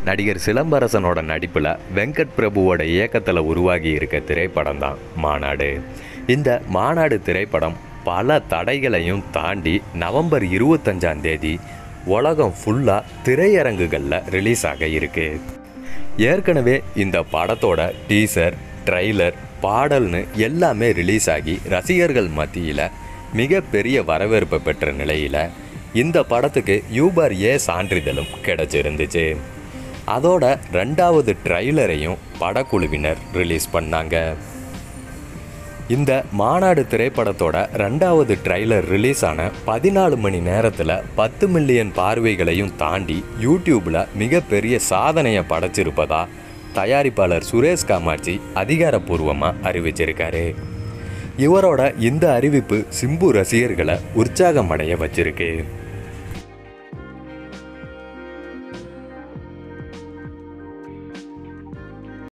நடிகர் சிலம்பரசனோட நடிப்பில் வெங்கட் பிரபுவோட இயக்கத்தில் உருவாகி இருக்க திரைப்படம் தான் மாநாடு இந்த மாநாடு திரைப்படம் பல தடைகளையும் தாண்டி நவம்பர் இருபத்தஞ்சாம் தேதி உலகம் ஃபுல்லாக திரையரங்குகளில் ரிலீஸ் ஆக இருக்கு ஏற்கனவே இந்த படத்தோட டீசர் ட்ரைலர் பாடல்னு எல்லாமே ரிலீஸ் ஆகி ரசிகர்கள் மத்தியில் மிகப்பெரிய வரவேற்பு பெற்ற நிலையில் இந்த படத்துக்கு யூபர் ஏ சான்றிதழும் கிடைச்சிருந்துச்சு அதோட ரெண்டாவது ட்ரைலரையும் படக்குழுவினர் ரிலீஸ் பண்ணாங்க இந்த மாநாடு திரைப்படத்தோட ரெண்டாவது ட்ரைலர் ரிலீஸ் ஆன பதினாலு மணி நேரத்தில் பத்து மில்லியன் பார்வைகளையும் தாண்டி யூடியூப்பில் மிகப்பெரிய சாதனையை படைச்சிருப்பதா தயாரிப்பாளர் சுரேஷ் காமாட்சி அதிகாரப்பூர்வமாக அறிவிச்சிருக்காரு இவரோட இந்த அறிவிப்பு சிம்பு ரசிகர்களை உற்சாகம் அடைய வச்சிருக்கு